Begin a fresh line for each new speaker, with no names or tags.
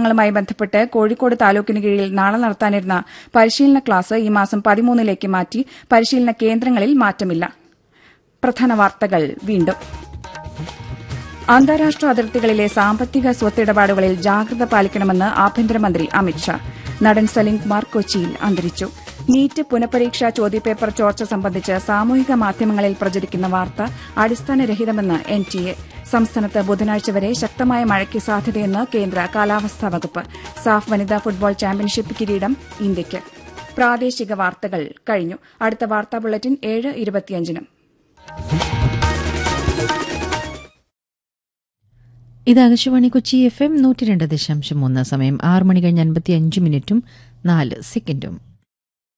നിയന്ത്രണങ്ങളുമായി ബന്ധപ്പെട്ട് കോഴിക്കോട് താലൂക്കിന് കീഴിൽ നാളെ നടത്താനിരുന്ന പരിശീലന ക്ലാസ് ഈ മാസം പതിമൂന്നിലേക്ക് മാറ്റി പരിശീലന കേന്ദ്രങ്ങളിൽ മാറ്റമില്ല പ്രധാന വാർത്തകൾ വീണ്ടും അന്താരാഷ്ട്ര അതിർത്തികളിലെ സാമ്പത്തിക സ്വത്തിടപാടുകളിൽ ജാഗ്രത പാലിക്കണമെന്ന് ആഭ്യന്തരമന്ത്രി അമിത്ഷാ നടൻ സലീം കുമാർ കൊച്ചിയിൽ അന്തരിച്ചു നീറ്റ് പുനഃപരീക്ഷാ ചോദ്യപേപ്പർ ചോർച്ച സംബന്ധിച്ച് സാമൂഹിക മാധ്യമങ്ങളിൽ പ്രചരിക്കുന്ന വാർത്ത അടിസ്ഥാനരഹിതമെന്ന് എൻ ടി എ സംസ്ഥാനത്ത് ബുധനാഴ്ച വരെ ശക്തമായ മഴയ്ക്ക് സാധ്യതയെന്ന് കേന്ദ്ര കാലാവസ്ഥാ വകുപ്പ് സാഫ് വനിതാ ഫുട്ബോൾ ചാമ്പ്യൻഷിപ്പ് കിരീടം ഇന്ത്യയ്ക്ക് പ്രാദേശിക വാർത്തകൾ കഴിഞ്ഞു അടുത്ത വാർത്താ ബുള്ളറ്റിൻ ഏഴ് ഇരുപത്തിയഞ്ചിനും
ഇത് ആകാശവാണി കൊച്ചി എഫ് എം നൂറ്റി രണ്ട് ദശാംശം മൂന്ന് സമയം ആറ് മണി കഴിഞ്ഞ് അൻപത്തി അഞ്ച് മിനിറ്റും നാല് സെക്കൻഡും